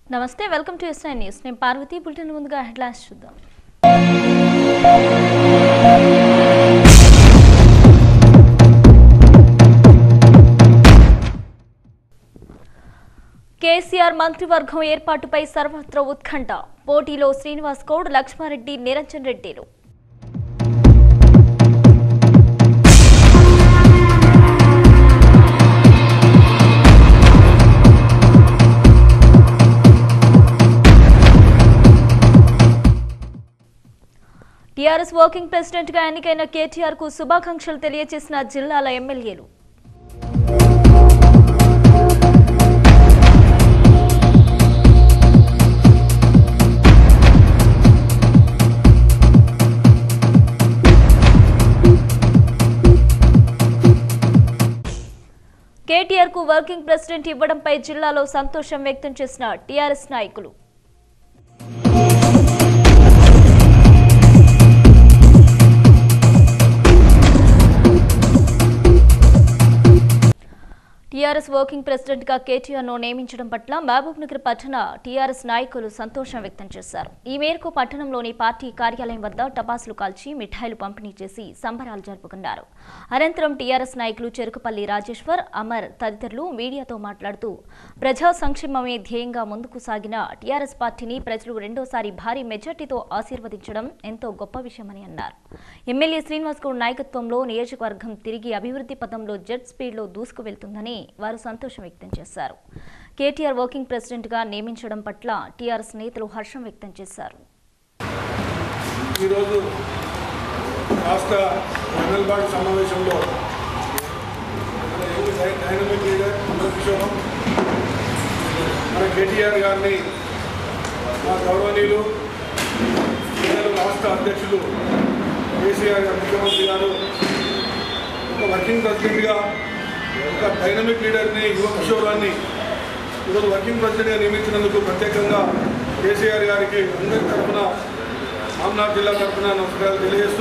నమస్తే welcome to yes news నేను Parvati bulletin ముందుగా హెడ్లైన్స్ చూద్దాం కేసీఆర్ మంత్రివర్గం ఏర్పాటుపై సర్వత్ర ఉత్కంఠ పోటీలో శ్రీనివాస్ గౌడ్ లక్ష్మారెడ్డి నిరంజన్ రెడ్డిలు టీఆర్ఎస్ వర్కింగ్ ప్రెసిడెంట్ గా ఎన్నికైన కేటీఆర్ కు శుభాకాంక్షలు తెలియజేసిన జిల్లాల ఎమ్మెల్యేలు కేటీఆర్ కు వర్కింగ్ ప్రెసిడెంట్ ఇవ్వడంపై జిల్లాలో సంతోషం వ్యక్తం చేసిన టీఆర్ఎస్ నాయకులు టీఆర్ఎస్ వర్కింగ్ ప్రెసిడెంట్ గా కేటీఆర్ ను నియమించడం పట్ల మహబూబ్ నగర్ పట్టణ టీఆర్ఎస్ నాయకులు సంతోషం వ్యక్తం చేశారు ఈ మేరకు పట్టణంలోని పార్టీ కార్యాలయం వద్ద టపాసులు కాల్చి మిఠాయిలు పంపిణీ చేసి సంబరాలు జరుపుకున్నారు అనంతరం టీఆర్ఎస్ నాయకులు చెరుకుపల్లి రాజేశ్వర్ అమర్ తదితరులు మీడియాతో మాట్లాడుతూ ప్రజా సంక్షేమమే ధ్యేయంగా ముందుకు సాగిన టీఆర్ఎస్ పార్టీని ప్రజలు రెండోసారి భారీ మెజార్టీతో ఆశీర్వదించడం ఎంతో గొప్ప విషయమని అన్నారు ఎమ్మెల్యే శ్రీనివాస్ గౌడ్ నాయకత్వంలో నియోజకవర్గం తిరిగి అభివృద్ధి పథంలో జెట్ స్పీడ్లో దూసుకు వెళ్తుందని వారు సంతోషం వ్యక్తం చేశారు కేటీఆర్ వర్కింగ్ ప్రెసిడెంట్గా నియమించడం పట్ల టీఆర్ఎస్ నేతలు హర్షం వ్యక్తం చేశారు ఈరోజు రాష్ట్ర ఎమ్మెల్బాడి సమావేశంలో మన young dy- dynamic leader Kishoram మన కేటీఆర్ గారిని మా గౌరవనీయులు పిల్లలు రాష్ట్ర అధ్యక్షులు కేసీఆర్ గారు ముఖ్యమంత్రి గారు ఒక వర్కింగ్ ప్రెసిడెంట్గా ఒక డైనమిక్ లీడర్ని యువ కిషోరాన్ని ఈరోజు వర్కింగ్ ప్రెసిడెంట్గా నియమించినందుకు ప్రత్యేకంగా కేసీఆర్ గారికి అందరి తరఫున రామ్నాథ్ జిల్లా తరఫున నమస్కారాలు తెలియజేస్తూ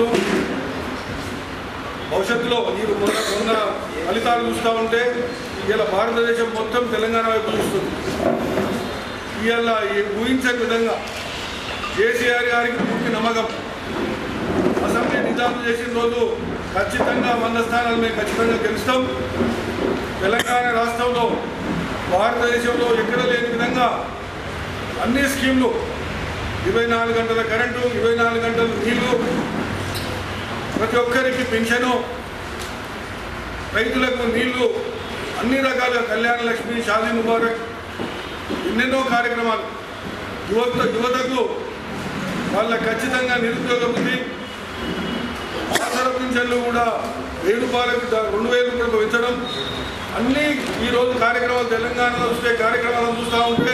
భవిష్యత్తులో ఈ మొన్న మొన్న ఫలితాలు చూస్తూ ఉంటే ఇవాళ భారతదేశం మొత్తం తెలంగాణ వైపు చూస్తుంది ఇవాళ ఈ ఊహించని విధంగా కేసీఆర్ గారికి పూర్తి నమ్మకం అసెంబ్లీ నిజాము చేసిన రోజు ఖచ్చితంగా వంద స్థానాలు మేము ఖచ్చితంగా గెలుస్తాం తెలంగాణ రాష్ట్రంలో భారతదేశంలో ఎక్కడ లేని విధంగా అన్ని స్కీమ్లు ఇరవై నాలుగు గంటల కరెంటు ఇరవై నాలుగు గంటల నీళ్లు ప్రతి ఒక్కరికి పెన్షను రైతులకు నీళ్లు అన్ని రకాల కళ్యాణ లక్ష్మి షాదీ ముబారక్ ఎన్నెన్నో కార్యక్రమాలు యువత యువతకు వాళ్ళ ఖచ్చితంగా నిరుద్యోగ బుద్ధి ఆసర పింఛన్లు కూడా వెయ్యి రూపాయలకు ద- రెండు వేల రూపాయలకు పెంచడం అన్ని ఈరోజు కార్యక్రమాలు తెలంగాణలో చూస్తే కార్యక్రమాలను చూస్తూ ఉంటే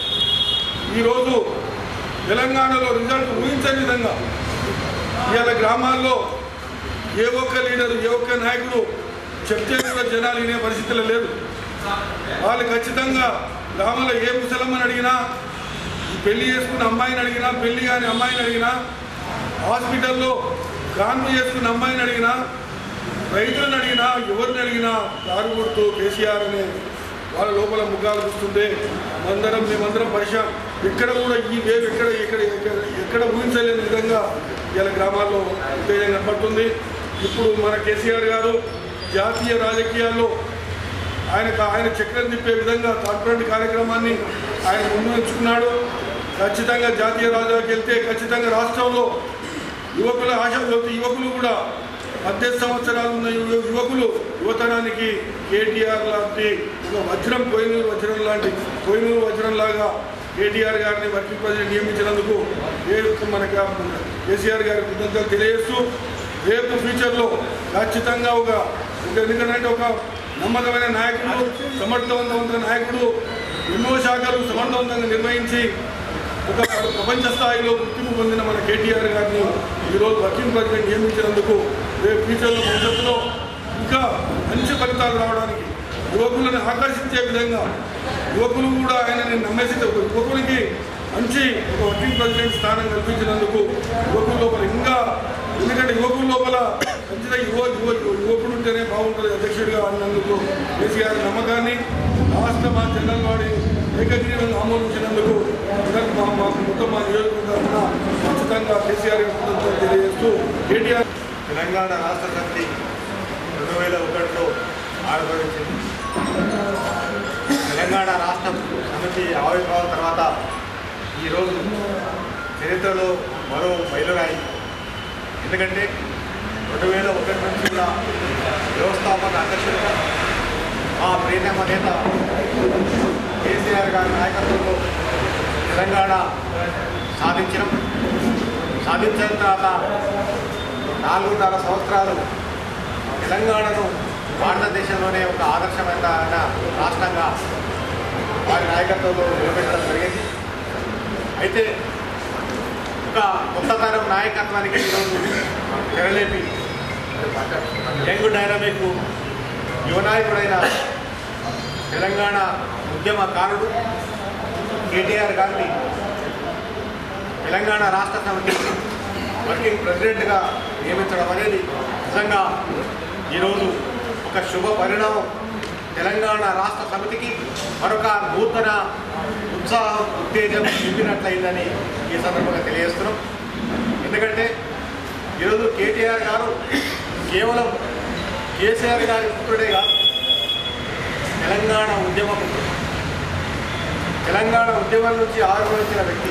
ఈరోజు తెలంగాణలో రిజల్ట్ ఊహించని విధంగా ఇవాళ గ్రామాల్లో ఏ ఒక్క లీడరు ఏ ఒక్క నాయకుడు చెప్తే కూడా జనాలు వినే పరిస్థితులు లేదు వాళ్ళు ఖచ్చితంగా గ్రామంలో ఏ ముసలమ్మని అడిగినా ఈ పెళ్లి చేసుకున్న అమ్మాయిని అడిగినా పెళ్లి కాని అమ్మాయిని అడిగినా హాస్పిటల్లో కాన్పు చేసుకున్న అమ్మాయిని అడిగినా రైతులను అడిగినా ఎవరిని అడిగినా కారు కొడుతూ కేసీఆర్ అనే వాళ్ళ లోపల ముఖాలు చూస్తుంటే అందరం మేమందరం పరిశాం ఎక్కడ కూడా ఈ వేవ్ ఎక్కడ ఎక్కడ ఎక్కడ ఎక్కడ ఊహించలేని విధంగా ఇలా గ్రామాల్లో ఉత్తేజం కనపడుతుంది ఇప్పుడు మన కేసీఆర్ గారు జాతీయ రాజకీయాల్లో ఆయన ఆయన చక్రం తిప్పే విధంగా కార్పొరేట్ కార్యక్రమాన్ని ఆయన ముందు ఉంచుకున్నాడు ఖచ్చితంగా జాతీయ రాజాకి వెళ్తే ఖచ్చితంగా రాష్ట్రంలో యువకుల ఆశాజ్యోతి యువకులు కూడా పద్దెనిమిది సంవత్సరాలు ఉన్న యువ- యువకులు యువతరానికి కేటీఆర్ లాంటి ఒక వజ్రం కోయినూరు వజ్రం లాంటి కోయినూరు వజ్రం లాగా కేటీఆర్ గారిని వర్కింగ్ ప్రెసిడెంట్ నియమించినందుకు ఏ మన కేసీఆర్ గారి కృతజ్ఞతలు తెలియజేస్తూ రేపు ఫ్యూచర్లో ఖచ్చితంగా ఒక ఒక ఎందుకంటే ఒక నమ్మకమైన నాయకుడు సమర్థవంతమైన నాయకుడు ఎన్నో శాఖలు సమర్థవంతంగా నిర్వహించి ఒక ప్రపంచ స్థాయిలో గుర్తింపు పొందిన మన కేటీఆర్ గారిని ఈరోజు వర్కింగ్ ప్రెసిడెంట్ నియమించినందుకు రేపు ఫ్యూచర్లో భవిష్యత్తులో ఇంకా మంచి ఫలితాలు రావడానికి యువకులను ఆకర్షించే విధంగా యువకులు కూడా ఆయనని నమ్మేసి ఒక యువకునికి మంచి ఒక వర్కింగ్ ప్రెసిడెంట్ స్థానం కల్పించినందుకు యువకుల లోపల ఇంకా ఎందుకంటే యువకుల లోపల ఖచ్చితంగా యువ యువ యువకుడు ఉంటేనే బాగుంటుంది అధ్యక్షుడిగా అన్నందుకు కేసీఆర్ నమ్మకాన్ని రాష్ట్ర మా జనరల్ వాడి ఏకగ్రీవంగా ఆమోదించినందుకు అందరికీ మా మాకు మొత్తం మా నియోజకవర్గం ఖచ్చితంగా కేసీఆర్ గారికి తెలియజేస్తూ కేటీఆర్ తెలంగాణ రాష్ట్ర సమితి రెండు వేల ఒకటిలో ఆవిర్భవించింది తెలంగాణ రాష్ట్ర సమితి ఆవిర్భావం తర్వాత ఈరోజు చరిత్రలో మరో మైలురాయి ఎందుకంటే రెండు వేల ఒకటి నుంచి కూడా వ్యవస్థాపక అధ్యక్షులుగా మా ప్రియతమ నేత కేసీఆర్ గారి నాయకత్వంలో తెలంగాణ సాధించడం సాధించిన తర్వాత నాలుగున్నర సంవత్సరాలు తెలంగాణను భారతదేశంలోనే ఒక ఆదర్శమైన రాష్ట్రంగా వారి నాయకత్వంలో నిలబెట్టడం జరిగింది అయితే ఒక కొత్త తరం నాయకత్వానికి ఈరోజు తెరలేపి యంగ్ డైనమిక్ యువ నాయకుడైన తెలంగాణ ఉద్యమకారుడు కేటీఆర్ గారిని తెలంగాణ రాష్ట్ర సమితి వర్కింగ్ ప్రెసిడెంట్గా నియమించడం అనేది నిజంగా ఈరోజు ఒక శుభ పరిణామం తెలంగాణ రాష్ట్ర సమితికి మరొక నూతన ఉత్సాహం ఉత్తేజం నింపినట్లయిందని ఈ సందర్భంగా తెలియజేస్తున్నాం ఎందుకంటే ఈరోజు కేటీఆర్ గారు కేవలం కేసీఆర్ గారి పుత్రుడే కాదు తెలంగాణ ఉద్యమ పుత్రుడు తెలంగాణ ఉద్యమం నుంచి ఆవిర్భవించిన వ్యక్తి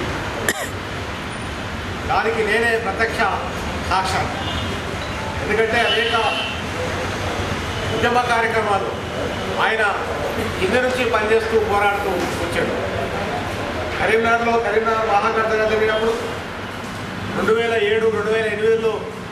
దానికి నేనే ప్రత్యక్ష సాక్ష్యం ఎందుకంటే అనేక ఉద్యమ కార్యక్రమాలు ఆయన కింద నుంచి పనిచేస్తూ పోరాడుతూ వచ్చాడు కరీంనగర్లో కరీంనగర్ మహాగర్జన జరిగినప్పుడు రెండు వేల ఏడు రెండు వేల ఎనిమిదిలో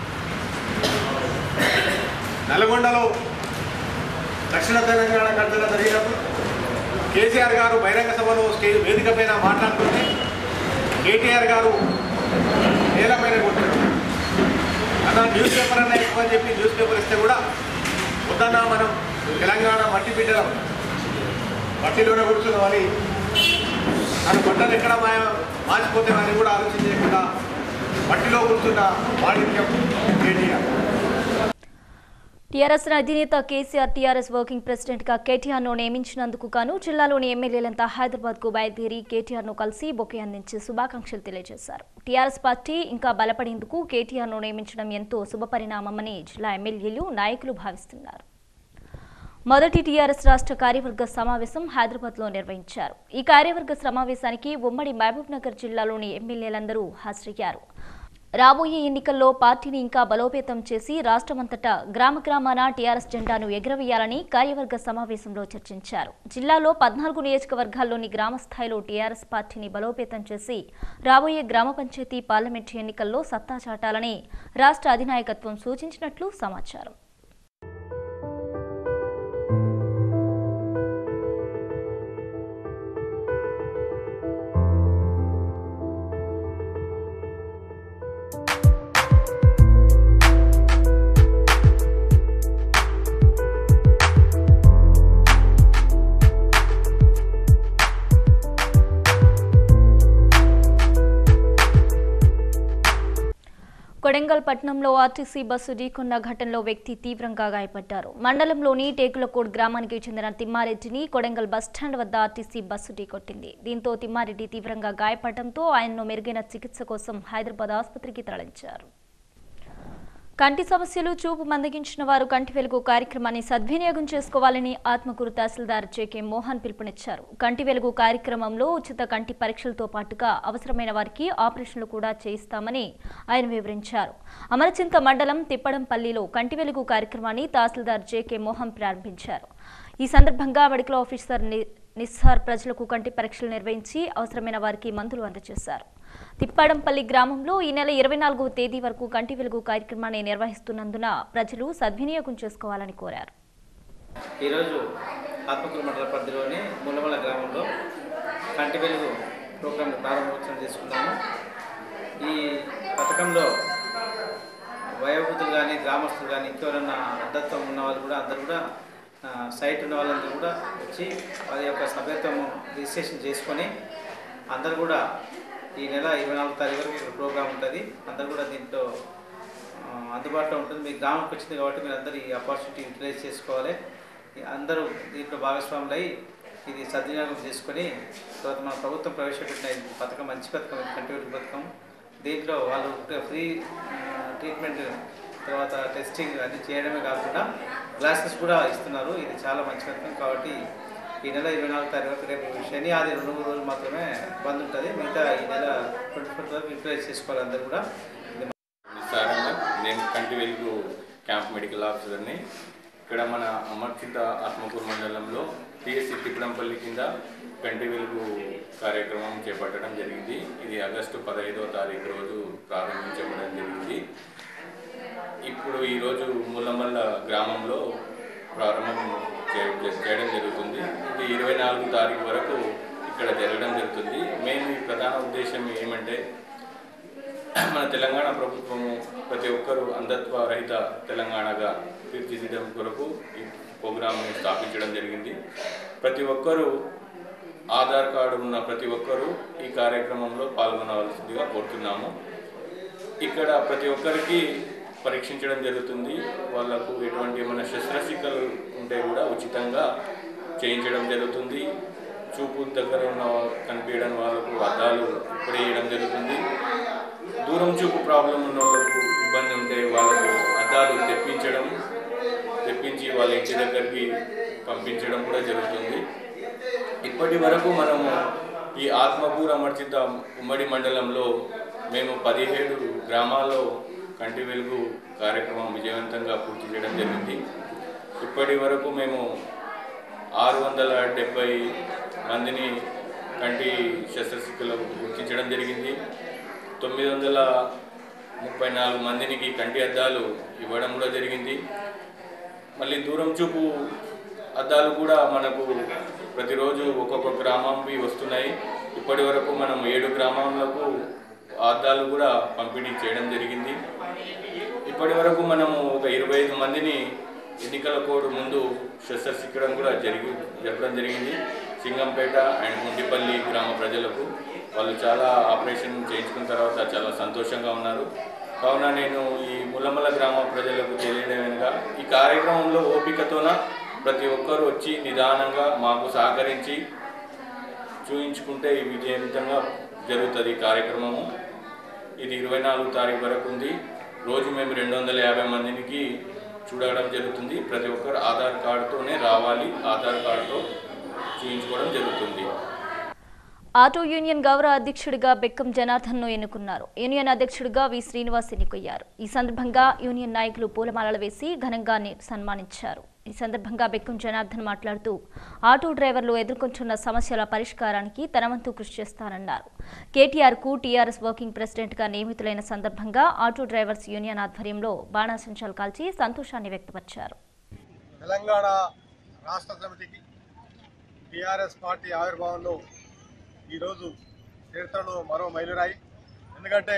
నల్గొండలో దక్షిణ తెలంగాణ గర్జన జరిగినప్పుడు కేసీఆర్ గారు బహిరంగ సభలో స్టేజ్ వేదిక పైన మాట్లాడుతుంటే కేటీఆర్ గారు నేలపైన కొట్టాడు అన్న న్యూస్ పేపర్ అన్న ఎక్కువ అని చెప్పి న్యూస్ పేపర్ ఇస్తే కూడా వద్దన్నా మనం తెలంగాణ మట్టి బిడ్డలం మట్టిలోనే కూర్చున్నామని తన బట్టలు ఎక్కడ మాయ మార్చిపోతే అని కూడా ఆలోచన చేయకుండా మట్టిలో కూర్చున్న వాణిజ్యం కేటీఆర్ టీఆర్ఎస్ అధినేత కేసీఆర్ టీఆర్ఎస్ వర్కింగ్ ప్రెసిడెంట్ గా కేటీఆర్ ను నియమించినందుకు గాను జిల్లాలోని ఎమ్మెల్యేలంతా హైదరాబాద్ కు బయలుదేరి కేటీఆర్ ను కలిసి బొకే అందించి శుభాకాంక్షలు తెలియజేశారు టీఆర్ఎస్ పార్టీ ఇంకా బలపడేందుకు కేటీఆర్ ను నియమించడం ఎంతో శుభపరిణామమని జిల్లా ఎమ్మెల్యేలు నాయకులు భావిస్తున్నారు మొదటి టీఆర్ఎస్ రాష్ట్ర కార్యవర్గ సమావేశం హైదరాబాద్లో నిర్వహించారు ఈ కార్యవర్గ సమావేశానికి ఉమ్మడి మహబూబ్ నగర్ జిల్లాలోని ఎమ్మెల్యేలందరూ హాజరయ్యారు రాబోయే ఎన్నికల్లో పార్టీని ఇంకా బలోపేతం చేసి రాష్ట్రమంతటా గ్రామ గ్రామాన టీఆర్ఎస్ జెండాను ఎగురవేయాలని కార్యవర్గ సమావేశంలో చర్చించారు జిల్లాలో పద్నాలుగు నియోజకవర్గాల్లోని గ్రామ స్థాయిలో టీఆర్ఎస్ పార్టీని బలోపేతం చేసి రాబోయే గ్రామ పంచాయతీ పార్లమెంటు ఎన్నికల్లో సత్తా చాటాలని రాష్ట్ర అధినాయకత్వం సూచించినట్లు సమాచారం కొడంగల్ పట్టణంలో ఆర్టీసీ బస్సు ఢీకొన్న ఘటనలో వ్యక్తి తీవ్రంగా గాయపడ్డారు మండలంలోని టేకులకోడ్ గ్రామానికి చెందిన తిమ్మారెడ్డిని కొడంగల్ బస్టాండ్ వద్ద ఆర్టీసీ బస్సు ఢీకొట్టింది దీంతో తిమ్మారెడ్డి తీవ్రంగా గాయపడటంతో ఆయన్ను మెరుగైన చికిత్స కోసం హైదరాబాద్ ఆసుపత్రికి తరలించారు కంటి సమస్యలు చూపు మందగించిన వారు కంటి వెలుగు కార్యక్రమాన్ని సద్వినియోగం చేసుకోవాలని ఆత్మకూరు తహసీల్దార్ జేకే మోహన్ పిలుపునిచ్చారు కంటి వెలుగు కార్యక్రమంలో ఉచిత కంటి పరీక్షలతో పాటుగా అవసరమైన వారికి ఆపరేషన్లు కూడా చేయిస్తామని ఆయన వివరించారు అమరచింత మండలం తిప్పడంపల్లిలో కంటి వెలుగు కార్యక్రమాన్ని తహసీల్దార్ జేకే మోహన్ ప్రారంభించారు ఈ సందర్భంగా మెడికల్ ఆఫీసర్ ని- నిస్సార్ ప్రజలకు కంటి పరీక్షలు నిర్వహించి అవసరమైన వారికి మందులు అందజేశారు తిప్పాడంపల్లి గ్రామంలో ఈ నెల ఇరవై నాలుగవ తేదీ వరకు కంటి వెలుగు కార్యక్రమాన్ని నిర్వహిస్తున్నందున ప్రజలు సద్వినియోగం చేసుకోవాలని కోరారు ఈరోజు ఆత్మకూరు మండల పరిధిలోని ముల్లమల గ్రామంలో కంటి వెలుగు ప్రోగ్రాం ప్రారంభోత్సవం చేసుకున్నాము ఈ పథకంలో వయోవృద్ధులు కానీ గ్రామస్తులు కానీ ఇంకెవరన్నా అద్దత్వం ఉన్న వాళ్ళు కూడా అందరూ కూడా ఆ, సైట్ ఉన్న వాళ్ళందరూ కూడా వచ్చి వారి యొక్క సభ్యత్వం రిజిస్ట్రేషన్ చేసుకొని అందరూ కూడా ఈ నెల ఇరవై నాలుగు తారీఖు వరకు ఇక్కడ ప్రోగ్రాం ఉంటుంది అందరూ కూడా దీంట్లో ఆ, అందుబాటులో ఉంటుంది మీ గ్రామంకి వచ్చింది కాబట్టి మీరు అందరూ ఈ ఆపర్చునిటీ యూటిలైజ్ చేసుకోవాలి ఈ అందరూ దీంట్లో భాగస్వాములు అయి ఇది సద్వినియోగం చేసుకొని తర్వాత మన ప్రభుత్వం ప్రవేశపెట్టిన ఈ పథకం మంచి పథకం కంటిన్యూటీ పథకం దీంట్లో వాళ్ళు ఫ్రీ ట్రీట్మెంట్ తర్వాత టెస్టింగ్ అన్ని చేయడమే కాకుండా గ్లాసెస్ కూడా ఇస్తున్నారు ఇది చాలా మంచి పథకం కాబట్టి ఈ నెల ఇరవై నాలుగు తారీఖు వరకు రేపు శని ఆది రెండు మూడు రోజులు మాత్రమే బంద్ ఉంటుంది మిగతా ఈ నెల ట్వంటీ ఫోర్త్ వరకు యూటిలైజ్ చేసుకోవాలి అందరూ కూడా ఇది నిస్సారంగా నేను కంటి వెలుగు క్యాంప్ మెడికల్ ఆఫీసర్ని ఇక్కడ మన అమర్చిత ఆత్మకూరు మండలంలో పిఎస్సి తిప్పడంపల్లి కింద కంటి వెలుగు కార్యక్రమం చేపట్టడం జరిగింది ఇది ఆగస్టు పదహైదవ తారీఖు రోజు ప్రారంభించబడడం జరిగింది ఇప్పుడు ఈరోజు ముల్లమల్ల గ్రామంలో ప్రారంభం చే- చేయడం జరుగుతుంది ఇది ఇరవై నాలుగు తారీఖు వరకు ఇక్కడ జరగడం జరుగుతుంది మేము ఈ ప్రధాన ఉద్దేశం ఏమంటే మన తెలంగాణ ప్రభుత్వము ప్రతి ఒక్కరూ అంధత్వ రహిత తెలంగాణగా తీర్చిదిద్దడం కొరకు ఈ ప్రోగ్రామ్ని స్థాపించడం జరిగింది ప్రతి ఒక్కరూ ఆధార్ కార్డు ఉన్న ప్రతి ఒక్కరూ ఈ కార్యక్రమంలో పాల్గొనవలసిందిగా కోరుతున్నాము ఇక్కడ ప్రతి ఒక్కరికి పరీక్షించడం జరుగుతుంది వాళ్ళకు ఎటువంటి ఏమైనా శస్త్రచికిత్సలు ఉంటే కూడా ఉచితంగా చేయించడం జరుగుతుంది చూపు దగ్గర ఉన్న కనిపించడం వాళ్ళకు అద్దాలు ఇప్పుడే వేయడం జరుగుతుంది దూరం చూపు ప్రాబ్లం ఉన్న వాళ్ళకు ఇబ్బంది ఉంటే వాళ్ళకు అద్దాలు తెప్పించడం తెప్పించి వాళ్ళ ఇంటి దగ్గరికి పంపించడం కూడా జరుగుతుంది ఇప్పటి వరకు మనము ఈ ఆత్మకూర అమర్చిత ఉమ్మడి మండలంలో మేము పదిహేడు గ్రామాల్లో కంటి వెలుగు కార్యక్రమం విజయవంతంగా పూర్తి చేయడం జరిగింది ఇప్పటి వరకు మేము ఆరు వందల డెబ్బై మందిని కంటి శస్త్రచికిత్సలకు గుర్తించడం జరిగింది తొమ్మిది వందల ముప్పై నాలుగు మందినికి కంటి అద్దాలు ఇవ్వడం కూడా జరిగింది మళ్ళీ దూరం చూపు అద్దాలు కూడా మనకు ప్రతిరోజు ఒక్కొక్క గ్రామంవి వస్తున్నాయి ఇప్పటి వరకు మనం ఏడు గ్రామాలకు అద్దాలు కూడా పంపిణీ చేయడం జరిగింది ఇప్పటి వరకు మనము ఒక ఇరవై ఐదు మందిని ఎన్నికల కోడ్ ముందు శస్త్రచికిత్స కూడా జరిగి జరపడం జరిగింది సింగంపేట అండ్ గుంటిపల్లి గ్రామ ప్రజలకు వాళ్ళు చాలా ఆపరేషన్ చేయించుకున్న తర్వాత చాలా సంతోషంగా ఉన్నారు కావున నేను ఈ ముల్లమల్ల గ్రామ ప్రజలకు తెలియడమేనగా ఈ కార్యక్రమంలో ఓపికతోన ప్రతి ఒక్కరు వచ్చి నిదానంగా మాకు సహకరించి చూయించుకుంటే ఈ విజయవంతంగా జరుగుతుంది ఈ కార్యక్రమము ఇది ఇరవై నాలుగు తారీఖు వరకు ఉంది రోజు మేము రెండు వందల యాభై మందికి చూడడం జరుగుతుంది ప్రతి ఒక్కరు ఆధార్ కార్డుతోనే రావాలి ఆధార్ కార్డుతో చూయించుకోవడం జరుగుతుంది ఆటో యూనియన్ గౌరవ అధ్యక్షుడిగా బెక్కం జనార్దన్ను ఎన్నుకున్నారు యూనియన్ అధ్యక్షుడిగా వి శ్రీనివాస్ ఎన్నికయ్యారు ఈ సందర్భంగా యూనియన్ నాయకులు పూలమాలలు వేసి ఘనంగా ని- సన్మానించారు ఈ సందర్భంగా బెక్కం జనార్దన్ మాట్లాడుతూ ఆటో డ్రైవర్లు ఎదుర్కొంటున్న సమస్యల పరిష్కారానికి తన వంతు కృషి చేస్తానన్నారు కేటీఆర్ కు టీఆర్ఎస్ వర్కింగ్ ప్రెసిడెంట్ గా నియమితులైన సందర్భంగా ఆటో డ్రైవర్స్ యూనియన్ ఆధ్వర్యంలో బాణాసంచాలు కాల్చి సంతోషాన్ని వ్యక్తపరిచారు తెలంగాణ రాష్ట్ర సమితికి టీఆర్ఎస్ పార్టీ ఆవిర్భావంలో ఈరోజు చరిత్రలో మరో మైలురాయి ఎందుకంటే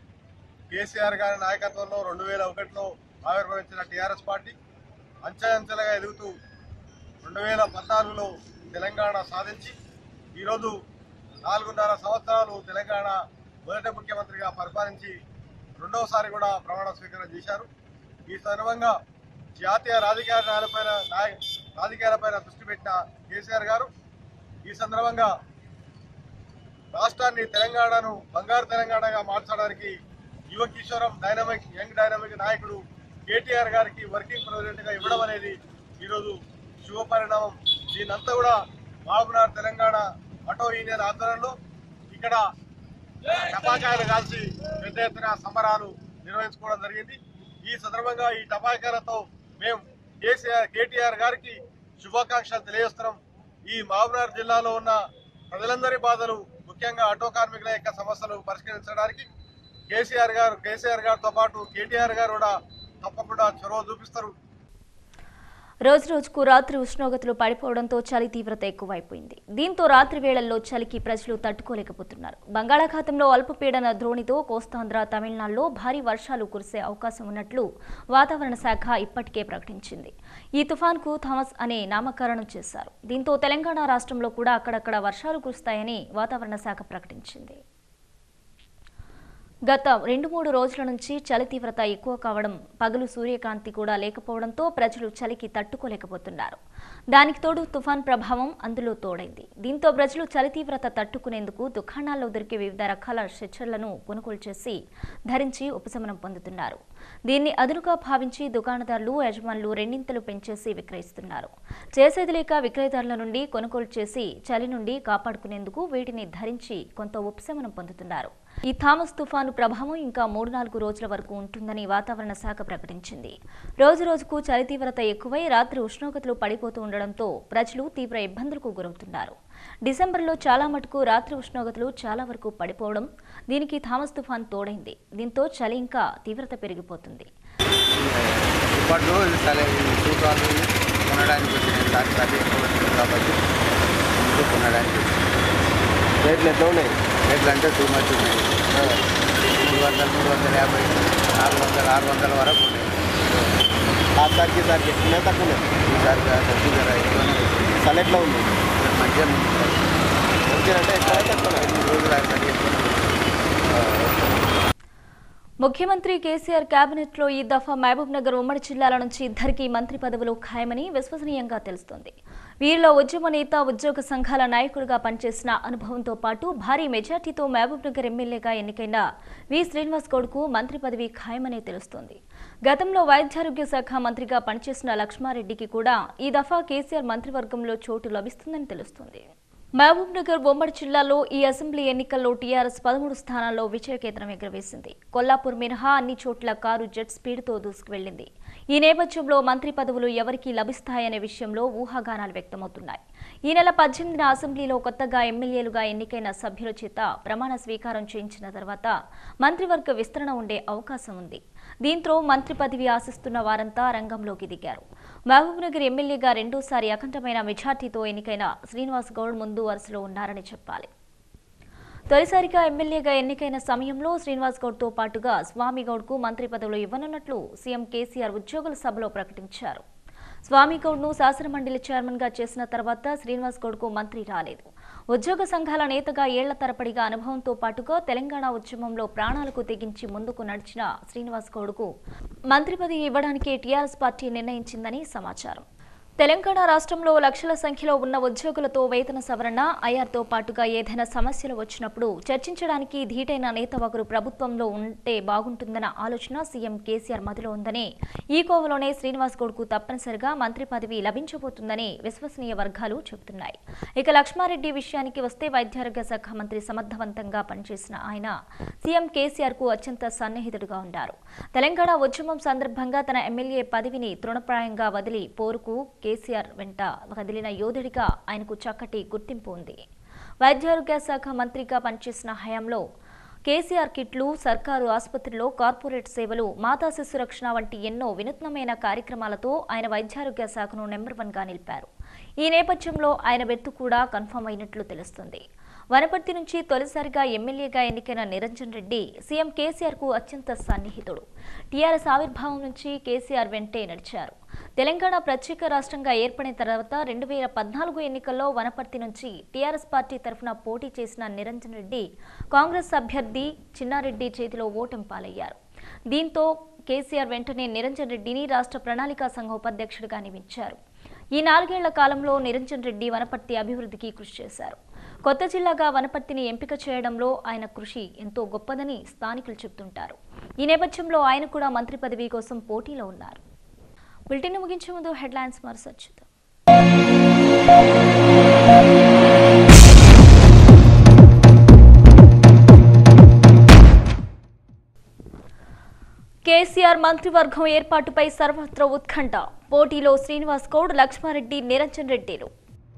కేసీఆర్ గారి నాయకత్వంలో రెండు వేల ఒకటిలో ఆవిర్భవించిన టీఆర్ఎస్ పార్టీ అంచెలంచెలుగా ఎదుగుతూ రెండు వేల పద్నాలుగులో తెలంగాణ సాధించి ఈరోజు నాలుగున్నర సంవత్సరాలు తెలంగాణ మొదటి ముఖ్యమంత్రిగా పరిపాలించి రెండవసారి కూడా ప్రమాణ స్వీకారం చేశారు ఈ సందర్భంగా జాతీయ రాజకీయాలపైన నాయ రాజకీయాలపైన దృష్టి పెట్టిన కేసీఆర్ గారు ఈ సందర్భంగా రాష్ట్రాన్ని తెలంగాణను బంగారు తెలంగాణగా మార్చడానికి యువ కిషోరం డైనమిక్ యంగ్ డైనమిక్ నాయకుడు కేటీఆర్ గారికి వర్కింగ్ ప్రెసిడెంట్ గా ఇవ్వడం అనేది ఈరోజు శుభ పరిణామం దీనంతా కూడా మహబూబ్నగర్ తెలంగాణ ఆటో యూనియన్ ఆధ్వర్యంలో ఇక్కడ టపాకాయలు కాల్చి పెద్ద ఎత్తున సంబరాలు నిర్వహించుకోవడం జరిగింది ఈ సందర్భంగా ఈ టపాకాయలతో మేము కేసీఆర్ కేటీఆర్ గారికి శుభాకాంక్షలు తెలియజేస్తున్నాం ఈ మహబూబ్నగర్ జిల్లాలో ఉన్న ప్రజలందరి బాధలు ముఖ్యంగా ఆటో కార్మికుల యొక్క సమస్యలు పరిష్కరించడానికి కేసీఆర్ గారు కేసీఆర్ గారితో పాటు కేటీఆర్ గారు కూడా తప్పకుండా చొరవ చూపిస్తారు రోజు రోజుకు రాత్రి ఉష్ణోగ్రతలు పడిపోవడంతో చలి తీవ్రత ఎక్కువైపోయింది దీంతో రాత్రి వేళల్లో చలికి ప్రజలు తట్టుకోలేకపోతున్నారు బంగాళాఖాతంలో అల్పపీడన ద్రోణితో కోస్తాంధ్ర తమిళనాడులో భారీ వర్షాలు కురిసే అవకాశం ఉన్నట్లు వాతావరణ శాఖ ఇప్పటికే ప్రకటించింది ఈ తుఫాన్కు థామస్ అనే నామకరణం చేశారు దీంతో తెలంగాణ రాష్ట్రంలో కూడా అక్కడక్కడ వర్షాలు కురుస్తాయని వాతావరణ శాఖ ప్రకటించింది గత రెండు మూడు రోజుల నుంచి చలి తీవ్రత ఎక్కువ కావడం పగలు సూర్యకాంతి కూడా లేకపోవడంతో ప్రజలు చలికి తట్టుకోలేకపోతున్నారు దానికి తోడు తుఫాన్ ప్రభావం అందులో తోడైంది దీంతో ప్రజలు చలి తీవ్రత తట్టుకునేందుకు దుకాణాల్లో దొరికే వివిధ రకాల స్ట్రెచ్చర్లను కొనుగోలు చేసి ధరించి ఉపశమనం పొందుతున్నారు దీన్ని అదునుగా భావించి దుకాణదారులు యజమానులు రెండింతలు పెంచేసి విక్రయిస్తున్నారు చేసేది లేక విక్రయదారుల నుండి కొనుగోలు చేసి చలి నుండి కాపాడుకునేందుకు వీటిని ధరించి కొంత ఉపశమనం పొందుతున్నారు ఈ థామస్ తుఫాను ప్రభావం ఇంకా మూడు నాలుగు రోజుల వరకు ఉంటుందని వాతావరణ శాఖ ప్రకటించింది రోజు రోజుకు చలి తీవ్రత ఎక్కువై రాత్రి ఉష్ణోగ్రతలు పడిపోతూ ఉండడంతో ప్రజలు తీవ్ర ఇబ్బందులకు గురవుతున్నారు డిసెంబర్లో చాలా మటుకు రాత్రి ఉష్ణోగ్రతలు చాలా వరకు పడిపోవడం దీనికి థామస్ తుఫాన్ తోడైంది దీంతో చలి ఇంకా తీవ్రత పెరిగిపోతుంది ఇప్పట్లో ఇది చాలా ఈ సూత్రాలు కొనడానికి వచ్చినాయి సార్ ప్రతి ఎక్కువ వచ్చింది కాబట్టి ముందు కొనడానికి రేట్లు ఎట్లా ఉన్నాయి రేట్లు అంటే టూ మచ్ ఉన్నాయి మూడు వందలు మూడు వందల యాభై నాలుగు వందలు ఆరు వందల వరకు ఉన్నాయి ఆసారికి దానికి ఎక్కువ తక్కువ ఈసారి తక్కువ ధర ఎక్కువనే వచ్చింది చలి ఎట్లా ఉంది మంచిగా మంచిగా అంటే ఎక్కువ తక్కువ ఎనిమిది రోజులు అయినట్టు ఎక్కువనే ముఖ్యమంత్రి కేసీఆర్ కేబినెట్ లో ఈ దఫా మహబూబ్ నగర్ ఉమ్మడి జిల్లాల నుంచి ఇద్దరికి మంత్రి పదవులు ఖాయమని విశ్వసనీయంగా తెలుస్తోంది వీరిలో ఉద్యమ నేత ఉద్యోగ సంఘాల నాయకుడిగా పనిచేసిన అనుభవంతో పాటు భారీ మెజార్టీతో మహబూబ్ నగర్ ఎమ్మెల్యేగా ఎన్నికైన వి శ్రీనివాస్ గౌడ్కు మంత్రి పదవి ఖాయమని తెలుస్తోంది గతంలో వైద్యారోగ్య శాఖ మంత్రిగా పనిచేసిన లక్ష్మారెడ్డికి కూడా ఈ దఫా కేసీఆర్ మంత్రివర్గంలో చోటు లభిస్తుందని తెలుస్తోంది మహబూబ్ నగర్ ఉమ్మడి జిల్లాలో ఈ అసెంబ్లీ ఎన్నికల్లో టీఆర్ఎస్ పదమూడు స్థానాల్లో విజయకేతనం ఎగురవేసింది కొల్లాపూర్ మినహా అన్ని చోట్ల కారు జెట్ స్పీడ్తో దూసుకువెళ్లింది ఈ నేపథ్యంలో మంత్రి పదవులు ఎవరికి లభిస్తాయనే విషయంలో ఊహాగానాలు వ్యక్తమవుతున్నాయి ఈ నెల పద్దెనిమిదిన అసెంబ్లీలో కొత్తగా ఎమ్మెల్యేలుగా ఎన్నికైన సభ్యుల చేత ప్రమాణ స్వీకారం చేయించిన తర్వాత మంత్రివర్గ విస్తరణ ఉండే అవకాశం ఉంది దీంతో మంత్రి పదవి ఆశిస్తున్న వారంతా రంగంలోకి దిగారు మహబూబ్నగర్ ఎమ్మెల్యేగా రెండోసారి అఖండమైన మెజార్టీతో ఎన్నికైన శ్రీనివాస్ గౌడ్ ముందు వరుసలో ఉన్నారని చెప్పాలి తొలిసారిగా ఎమ్మెల్యేగా ఎన్నికైన సమయంలో శ్రీనివాస్ గౌడ్తో పాటుగా స్వామి గౌడ్కు మంత్రి పదవులు ఇవ్వనున్నట్లు సీఎం కేసీఆర్ ఉద్యోగుల సభలో ప్రకటించారు స్వామి గౌడ్ను శాసనమండలి చైర్మన్గా చేసిన తర్వాత శ్రీనివాస్ గౌడ్కు మంత్రి రాలేదు ఉద్యోగ సంఘాల నేతగా ఏళ్ల తరపడిగా అనుభవంతో పాటుగా తెలంగాణ ఉద్యమంలో ప్రాణాలకు తెగించి ముందుకు నడిచిన శ్రీనివాస్ గౌడ్కు మంత్రి పదవి ఇవ్వడానికి టీఆర్ఎస్ పార్టీ నిర్ణయించిందని సమాచారం తెలంగాణ రాష్ట్రంలో లక్షల సంఖ్యలో ఉన్న ఉద్యోగులతో వేతన సవరణ ఐఆర్తో పాటుగా ఏదైనా సమస్యలు వచ్చినప్పుడు చర్చించడానికి ధీటైన నేత ఒకరు ప్రభుత్వంలో ఉంటే బాగుంటుందన్న ఆలోచన సీఎం కేసీఆర్ మదిలో ఉందని ఈ కోవలోనే శ్రీనివాస్ గౌడ్కు తప్పనిసరిగా మంత్రి పదవి లభించబోతుందని విశ్వసనీయ వర్గాలు చెబుతున్నాయి ఇక లక్ష్మారెడ్డి విషయానికి వస్తే వైద్యారోగ్య శాఖ మంత్రి సమర్థవంతంగా పనిచేసిన ఆయన సీఎం కేసీఆర్ కు అత్యంత సన్నిహితుడుగా ఉన్నారు తెలంగాణ ఉద్యమం సందర్భంగా తన ఎమ్మెల్యే పదవిని తృణప్రాయంగా వదిలి పోరుకు కేసీఆర్ వెంట కదిలిన యోధుడిగా ఆయనకు చక్కటి గుర్తింపు ఉంది వైద్యారోగ్య శాఖ మంత్రిగా పనిచేసిన హయాంలో కేసీఆర్ కిట్లు సర్కారు ఆసుపత్రిలో కార్పొరేట్ సేవలు మాతా శిశు రక్షణ వంటి ఎన్నో వినూత్నమైన కార్యక్రమాలతో ఆయన వైద్యారోగ్య శాఖను నెంబర్ వన్గా నిలిపారు ఈ నేపథ్యంలో ఆయన బెత్తు కూడా కన్ఫర్మ్ అయినట్లు తెలుస్తుంది వనపర్తి నుంచి తొలిసారిగా ఎమ్మెల్యేగా ఎన్నికైన నిరంజన్ రెడ్డి సీఎం కేసీఆర్ కు అత్యంత సన్నిహితుడు టీఆర్ఎస్ ఆవిర్భావం నుంచి కేసీఆర్ వెంటే నడిచారు తెలంగాణ ప్రత్యేక రాష్ట్రంగా ఏర్పడిన తర్వాత రెండు వేల పద్నాలుగు ఎన్నికల్లో వనపర్తి నుంచి టీఆర్ఎస్ పార్టీ తరఫున పోటీ చేసిన నిరంజన్ రెడ్డి కాంగ్రెస్ అభ్యర్థి చిన్నారెడ్డి చేతిలో ఓటమి పాలయ్యారు దీంతో కేసీఆర్ వెంటనే నిరంజన్ రెడ్డిని రాష్ట్ర ప్రణాళికా సంఘ ఉపాధ్యక్షుడిగా నియమించారు ఈ నాలుగేళ్ల కాలంలో నిరంజన్ రెడ్డి వనపర్తి అభివృద్ధికి కృషి చేశారు కొత్త జిల్లాగా వనపర్తిని ఎంపిక చేయడంలో ఆయన కృషి ఎంతో గొప్పదని స్థానికులు చెబుతుంటారు ఈ నేపథ్యంలో ఆయన కూడా మంత్రి పదవి కోసం పోటీలో ఉన్నారు బులెటిన్ ముగించే ముందు హెడ్లైన్స్ మరోసారి చూద్దాం కేసీఆర్ మంత్రివర్గం ఏర్పాటుపై సర్వత్రా ఉత్కంఠ పోటీలో శ్రీనివాస్ గౌడ్ లక్ష్మారెడ్డి నిరంజన్ రెడ్డిలు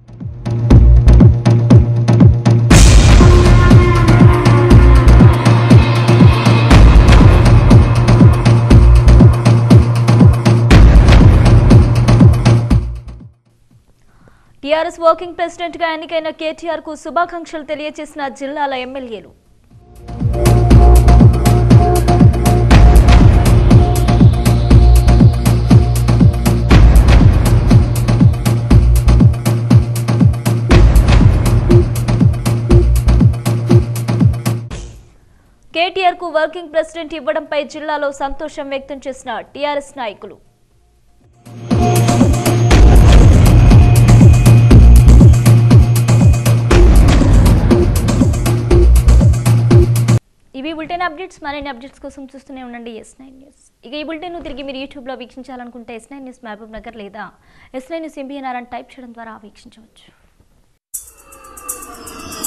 టీఆర్ఎస్ వర్కింగ్ ప్రెసిడెంట్ గా ఎన్నికైన కేటీఆర్ కు శుభాకాంక్షలు తెలియజేసిన జిల్లాల ఎమ్మెల్యేలు కేటీఆర్ కు వర్కింగ్ ప్రెసిడెంట్ ఇవ్వడంపై జిల్లాలో సంతోషం వ్యక్తం చేసిన టీఆర్ఎస్ నాయకులు బులెటిన్ అప్డేట్స్ మరిన్ని అప్డేట్స్ కోసం చూస్తూనే ఉండండి ఎస్ నైన్ న్యూస్ ఇక ఈ బులెటిన్ తిరిగి మీరు యూట్యూబ్లో వీక్షించాలనుకుంటే S nine news Mahabubnagar లేదా ఎస్ నైన్ న్యూస్ ఎంబీఎన్ఆర్ అని టైప్ చేయడం ద్వారా వీక్షించవచ్చు